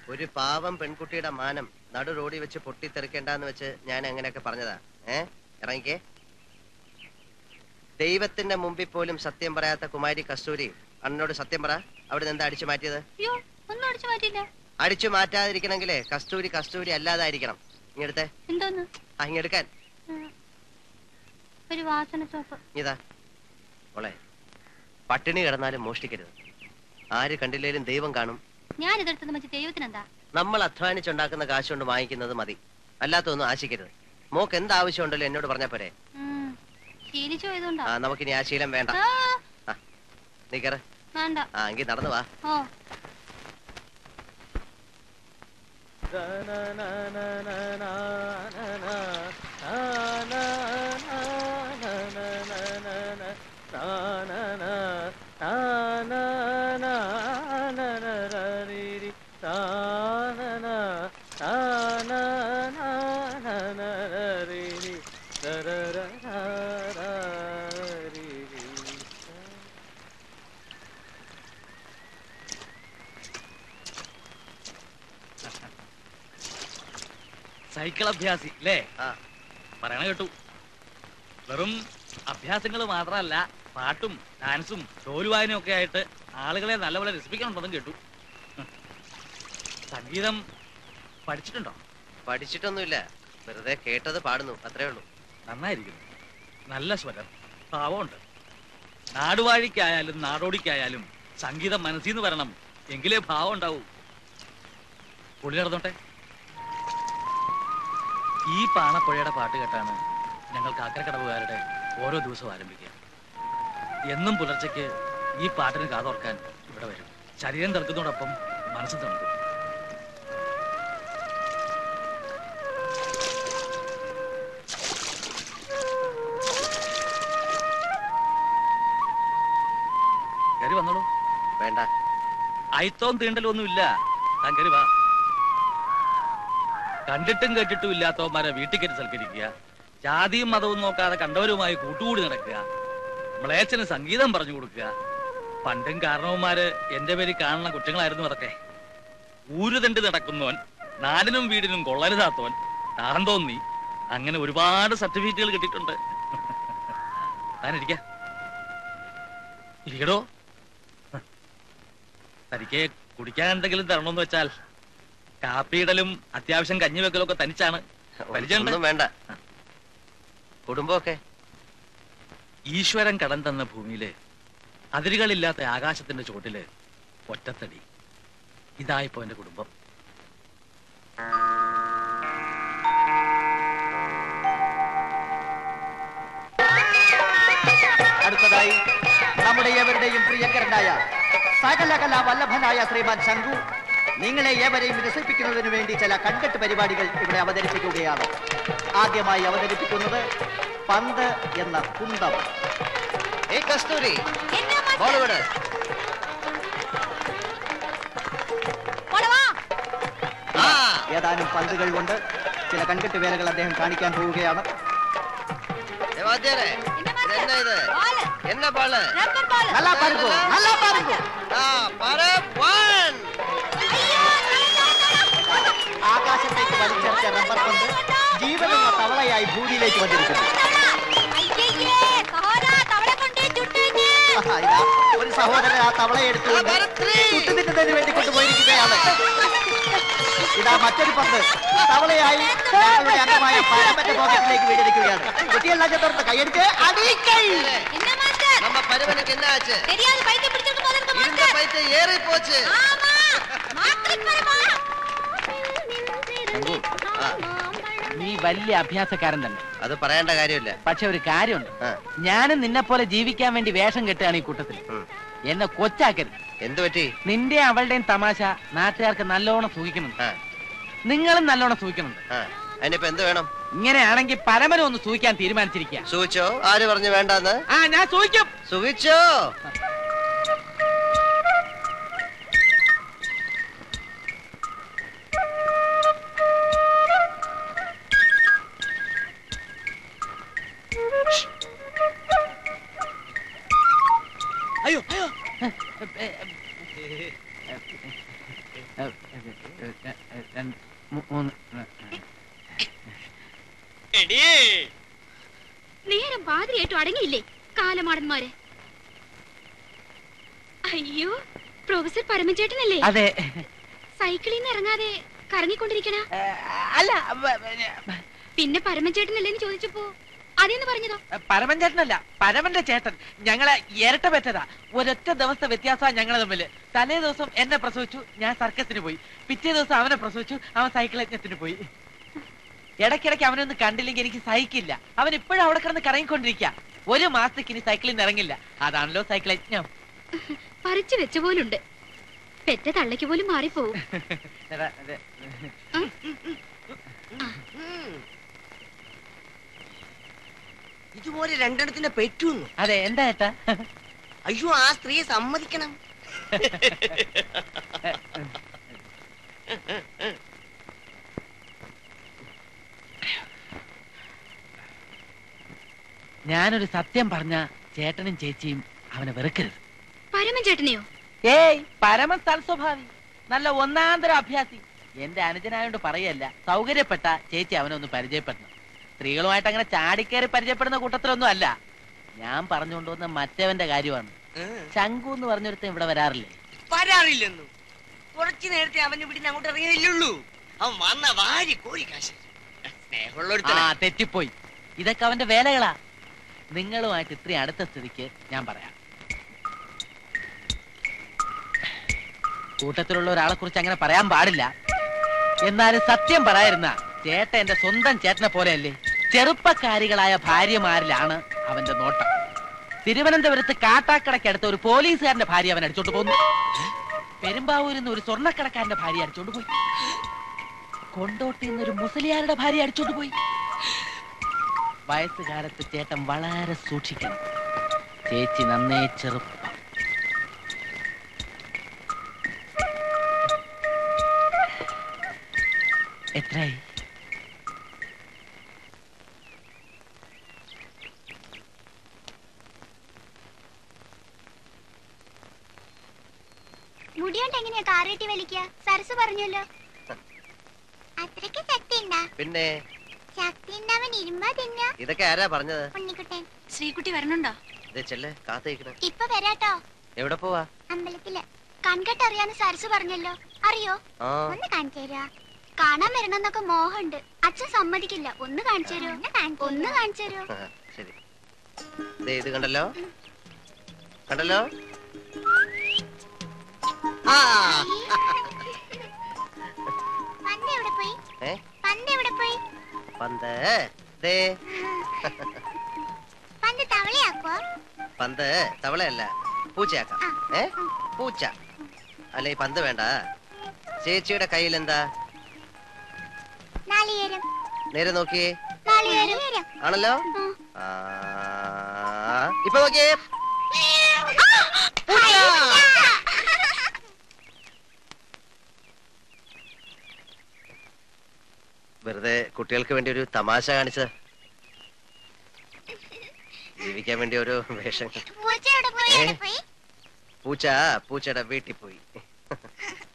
ഒരു പാവം പെൺകുട്ടിയുടെ മാനം നടു റോഡി വെച്ച് പൊട്ടിത്തെറിക്കണ്ടെന്ന് വെച്ച് ഞാൻ അങ്ങനെയൊക്കെ പറഞ്ഞതാ ഏ ഇറങ്ങിക്കേ ദൈവത്തിന്റെ മുമ്പിൽ പോലും സത്യം പറയാത്ത കുമാരി കസ്തൂരി അണ്ണനോട് സത്യം പറ അവിടെ നിന്ന് അടിച്ചു മാറ്റിയത് അയ്യോ ഒന്നും അടിച്ചു മാറ്റിയില്ല അടിച്ചു മാറ്റാതിരിക്കണമെങ്കിലേ കസ്തൂരി കസ്തൂരി അല്ലാതായിരിക്കണം ഇങ്ങെടുത്തെ എന്തോന്ന് ആ ഇങ്ങെടുക്കാൻ ഉം. ഒരു വാസന സോപ്പ് ഇതാ മോളെ പട്ടിണി കിടന്നാലും മോഷ്ടിക്കരുത് ആര് കണ്ടില്ലേലും ദൈവം കാണും ഞാൻ ഇതെടുത്തത് വെച്ച് ദൈവത്തിനെന്താ നമ്മൾ അധ്വാനിച്ചുണ്ടാക്കുന്ന കാശ് കൊണ്ട് വാങ്ങിക്കുന്നത് മതി അല്ലാത്തൊന്നും ആശിക്കരുത് മോക്ക് എന്ത് ആവശ്യമുണ്ടല്ലോ എന്നോട് പറഞ്ഞാ പോരെ ഉം. ശീലിച്ചു പോയതുകൊണ്ടാ ആ നമുക്കിനി ആ ശീലം വേണ്ട ആ, നീ കയറ് വേണ്ട ആ എങ്കിൽ നടന്നു വാ ഓ സൈക്കിൾ അഭ്യാസി അല്ലേ ആ പറയണ കേട്ടു വെറും അഭ്യാസങ്ങൾ മാത്രമല്ല പാട്ടും ഡാൻസും ചോലുവായനും ഒക്കെ ആയിട്ട് ആളുകളെ നല്ലപോലെ രസിപ്പിക്കണമെന്നും കേട്ടു സംഗീതം പഠിച്ചിട്ടുണ്ടോ പഠിച്ചിട്ടൊന്നുമില്ല വെറുതെ കേട്ടത് പാടുന്നു അത്രേ ഉള്ളൂ നന്നായിരിക്കുന്നു നല്ല സ്വരം ഭാവമുണ്ട് നാടുവാഴിക്കായാലും നാടോടിക്കായാലും സംഗീതം മനസ്സിൽ നിന്ന് വരണം എങ്കിലേ ഭാവം ഉണ്ടാവൂ പുള്ളി നടന്നോട്ടെ ഈ പാണപ്പുഴയുടെ പാട്ട് കേട്ടാണ് ഞങ്ങൾ കാക്കരക്കടവുകാരുടെ ഓരോ ദിവസവും ആരംഭിക്കുക എന്നും പുലർച്ചയ്ക്ക് ഈ പാട്ടിന് കാതോർക്കാൻ ഇവിടെ വരും ശരീരം തണുക്കുന്നതോടൊപ്പം മനസ്സും തണുക്കും കയറി വന്നോളൂ വേണ്ട അയിത്തവും തീണ്ടലും ഒന്നുമില്ല താൻ കയറി വാ കണ്ടിട്ടും കേട്ടിട്ടും ഇല്ലാത്തവന്മാരെ വീട്ടിൽ കയറ്റി സൽക്കരിക്കുക ജാതിയും മതവും നോക്കാതെ കണ്ടവരുമായി കൂട്ടുകൂടി നടക്കുക മ്ലേച്ഛന് സംഗീതം പറഞ്ഞു കൊടുക്കുക പണ്ടും കാരണവന്മാര് എന്റെ പേരിൽ കാണുന്ന കുറ്റങ്ങളായിരുന്നു അതൊക്കെ ഊരുതണ്ട് നടക്കുന്നവൻ നാടിനും വീടിനും കൊള്ളരുതാത്തവൻ താൻ തോന്നി അങ്ങനെ ഒരുപാട് സർട്ടിഫിക്കറ്റുകൾ കിട്ടിയിട്ടുണ്ട് താനിരിക്ക ഇരിക്കടോ തനിക്ക് കുടിക്കാൻ എന്തെങ്കിലും തരണമെന്ന് വെച്ചാൽ കാപ്പിയിടലും അത്യാവശ്യം കഞ്ഞി വെക്കലും ഒക്കെ തനിച്ചാണ് പരിചയമുണ്ട്? ഒന്നും വേണ്ട കുടുംബമൊക്കെ ഈശ്വരൻ കടം തന്ന ഭൂമിയില് അതിരുകളില്ലാത്ത ആകാശത്തിന്റെ ചോട്ടില് ഒറ്റത്തടി ഇതായിപ്പോ എന്റെ കുടുംബം അടുത്തതായി നമ്മുടെ ഏവരുടെയും പ്രിയങ്കരനായ സകലകല വല്ലഭനായ ശ്രീമാൻ ശങ്കു നിങ്ങളെ ഏവരെയും രസിപ്പിക്കുന്നതിന് വേണ്ടി ചില കൺകെട്ട് പരിപാടികൾ ഇവിടെ അവതരിപ്പിക്കുകയാണ് ആദ്യമായി അവതരിപ്പിക്കുന്നത് പന്ത് എന്ന കുന്തം ഏ കസ്തൂരി ബോൾ വിട് ആ ഏതാനും പന്തുകൾ കൊണ്ട് ചില കൺകെട്ട് വേലകൾ അദ്ദേഹം കാണിക്കാൻ പോവുകയാണ് ഏ, വാദ്യാരെ, ഇതെന്നാ ഇത് എന്നാ ബാള് നല്ല പരുക്കു നല്ല പരുക്കു ആ പറ വൺ ആകാശത്തേക്ക് വലിച്ചെറിച്ച റബ്ബർ പന്ത് ജീവനുള്ള തവളയായി ഭൂമിയിലേക്ക് വന്നിരിക്കുന്നു ആഹാ, ഇതാ ഒരു സഹോദരൻ ആ തവള എടുത്തുകൊണ്ട് ചുട്ടുതിന്നതിന് വേണ്ടി കൊണ്ടുപോയിരിക്കുകയാണ് ഇതാ മറ്റൊരു പന്ത് തവളയായി ഞങ്ങളുടെ അംഗമായ പരമന്റെ പോക്കറ്റിലേക്ക് വീടിരിക്കുകയാണ് കുട്ടിയെല്ലാം ചേർത്ത് കൈയെടുത്ത് അടിക്കൈ நம்ம பருவனுக்கு என்ன ஆச்சு இருந்த பைத்த ஏறி போச்சு നീ വലിയ അഭ്യാസക്കാരൻ തന്നെ അത് പറയേണ്ട കാര്യമില്ല പക്ഷെ ഒരു കാര്യമുണ്ട് ആ, ഞാനും നിന്നെ പോലെ ജീവിക്കാൻ വേണ്ടി വേഷം കെട്ടുകയാണ് ഈ കൂട്ടത്തിൽ ഉം. എന്നെ കൊച്ചാക്കരുത് എന്ത് പറ്റി നിന്റെ അവളുടെയും തമാശ നാട്ടുകാർക്ക് നല്ലോണം സൂഹിക്കുന്നുണ്ട് ആ നിങ്ങളും നല്ലോണം സൂഹിക്കുന്നുണ്ട് ആ അതിനിപ്പോ എന്ത് വേണം ഇങ്ങനെയാണെങ്കിൽ പരമനും ഒന്ന് സൂഹിക്കാൻ തീരുമാനിച്ചിരിക്കുക സൂചിച്ചോ ആര് പറഞ്ഞു വേണ്ടെന്ന് ആ ഞാൻ സൂഹിക്കും സുഖിച്ചോ അയ്യോ അയ്യോ രണ്ട്, മൂ- മൂന്ന് നേരം പാതിരിയായിട്ടും അടങ്ങിയില്ലേ കാലമാടന്മാര് അയ്യോ പ്രൊഫസർ പരമചേട്ടനല്ലേ അതെ സൈക്കിളിൽ നിന്ന് ഇറങ്ങാതെ കറങ്ങിക്കൊണ്ടിരിക്കണ ഏ, അല്ല ബ- ബ- പിന്നെ പരമചേട്ടനല്ലേന്ന് ചോദിച്ചപ്പോ അതേന്ന് പറഞ്ഞതോ പരമൻ ചേട്ടനല്ല പരമന്റെ ചേട്ടൻ ഞങ്ങളെ ഇരട്ട പറ്റതാ ഒരൊറ്റ ദിവസത്തെ വ്യത്യാസമാണ് ഞങ്ങളെ തമ്മില് തലേ ദിവസം എന്നെ പ്രസവിച്ചു ഞാൻ സർക്കസിന് പോയി പിറ്റേ ദിവസം അവനെ പ്രസവിച്ചു അവൻ സൈക്കിൾ യജ്ഞത്തിന് പോയി ഇടയ്ക്കിടയ്ക്ക് അവനൊന്നും കണ്ടില്ലെങ്കിൽ എനിക്ക് സഹിക്കില്ല അവൻ ഇപ്പോഴും അവിടെ കിടന്ന് കറങ്ങിക്കൊണ്ടിരിക്കുക ഒരു മാസത്തേക്ക് ഇനി സൈക്കിളിൽ നിന്ന് ഇറങ്ങില്ല അതാണല്ലോ സൈക്കിൾ യജ്ഞം പറിച്ചു വെച്ച പോലുണ്ട് പെറ്റ തള്ളയ്ക്ക് പോലും മാറിപ്പോവും എടാ, അതെ. ഇതുപോലെ രണ്ടെണ്ണത്തിന്റെ പെറ്റുന്നു അതെ എന്താ ഏട്ടാ അയ്യോ ആ സ്ത്രീയെ സമ്മതിക്കണം ഞാനൊരു സത്യം പറഞ്ഞ ചേട്ടനും ചേച്ചിയും അവനെ വെറുക്കരുത് പരമചേട്ടനെയോ ഏയ് പരമ സ്വഭാവി നല്ല ഒന്നാന്തര അഭ്യാസി എന്റെ അനുജനായോണ്ട് പറയല്ല സൗകര്യപ്പെട്ട ചേച്ചി അവനെ ഒന്ന് പരിചയപ്പെടണം സ്ത്രീകളുമായിട്ട് അങ്ങനെ ചാടിക്കേറി പരിചയപ്പെടുന്ന കൂട്ടത്തിലൊന്നും അല്ല ഞാൻ പറഞ്ഞുകൊണ്ടുവന്ന മറ്റവന്റെ കാര്യമാണ് ശംഖു എന്ന് പറഞ്ഞൊരുത്തൻ ഇവിടെ വരാറില്ലേ വരാറില്ലെന്നു കുറച്ചു നേരത്തെ അവൻ ഇവിടെ അങ്ങോട്ട് ഇറങ്ങിയില്ലുള്ളൂ അവൻ വന്ന വാരി കോരി കാശ് സ്നേഹമുള്ള ആ തെറ്റിപ്പോയി ഇതൊക്കെ അവന്റെ വേലകളാ നിങ്ങളുമായിട്ട് ഇത്രയും അടുത്ത സ്ഥിതിക്ക് ഞാൻ പറയാം കൂട്ടത്തിലുള്ള ഒരാളെ കുറിച്ച് അങ്ങനെ പറയാൻ പാടില്ല എന്നാലും സത്യം പറയായിരുന്ന ചേട്ട എന്റെ സ്വന്തം ചേട്ടനെ പോലെയല്ലേ ചെറുപ്പക്കാരികളായ ഭാര്യമാരിലാണ് അവന്റെ നോട്ടം തിരുവനന്തപുരത്ത് കാട്ടാക്കടയ്ക്കടുത്ത ഒരു പോലീസുകാരന്റെ ഭാര്യ അവൻ അടിച്ചോണ്ട് പോന്നു പെരുമ്പാവൂരിൽ നിന്ന് ഒരു സ്വർണ്ണക്കടക്കാരന്റെ ഭാര്യ അടിച്ചോണ്ട് പോയി കൊണ്ടോട്ടിൽ നിന്ന് ഒരു മുസലിയാരുടെ ഭാര്യ അടിച്ചോണ്ട് പോയി വയസ്സുകാലത്ത് ചേട്ടൻ വളരെ സൂക്ഷിക്കണം ചേച്ചി നന്നേ ചെറുപ്പം എത്രയായി മുടിയോണ്ട് എങ്ങനെയാ കാറേറ്റി വലിക്കുക സരസ് പറഞ്ഞല്ലോ അത്രയ്ക്ക് ശക്തി ഉണ്ടാ പിന്നെ ശക്തി ഉണ്ടാവൻ ഇരുമ്പാ തിന്ന ഇതൊക്കെ ആരാ പറഞ്ഞത് ഉണ്ണിക്കുട്ടൻ ശ്രീകുട്ടി വരണുണ്ടോ ഇത് ചെല്ല് കാത്തേക്കണ ഇപ്പൊ വരാട്ടോ എവിടെ പോവാ അമ്പലത്തില് കൺകെട്ടറിയാന്ന് സരസ് പറഞ്ഞല്ലോ അറിയോ ആ ഒന്ന് കാണിച്ചു തരാ കാണാൻ വരണമെന്നൊക്കെ മോഹമുണ്ട് അച്ഛൻ സമ്മതിക്കില്ല ഒന്ന് കാണിച്ചു തരൂ ഒന്ന് കാണിച്ചു തരൂ ആ, ശരി ദേ ഇത് കണ്ടല്ലോ കണ്ടല്ലോ ആ പന്ത് എവിടെ പോയി ഏ പന്ത് എവിടെ പോയി പന്ത് ദേ പന്ത് തവളയാക്കോ പന്ത് തവളയല്ല പൂച്ചയാക്കാം ഏ പൂച്ച അല്ല ഈ പന്ത് വേണ്ട ചേച്ചിയുടെ കയ്യിൽ എന്താ നാളികേരം നേരെ നോക്കിയേ നാളികേരം ആണല്ലോ ആ ഇപ്പൊ നോക്കിയേ വെറുതെ കുട്ടികൾക്ക് വേണ്ടി ഒരു തമാശ കാണിച്ചത് ജീവിക്കാൻ വേണ്ടി ഒരു വേഷം പൂച്ച എവിടെ പോയി ഏ? എവിടെ പോയി പൂച്ച പൂച്ചയുടെ വീട്ടിൽ പോയി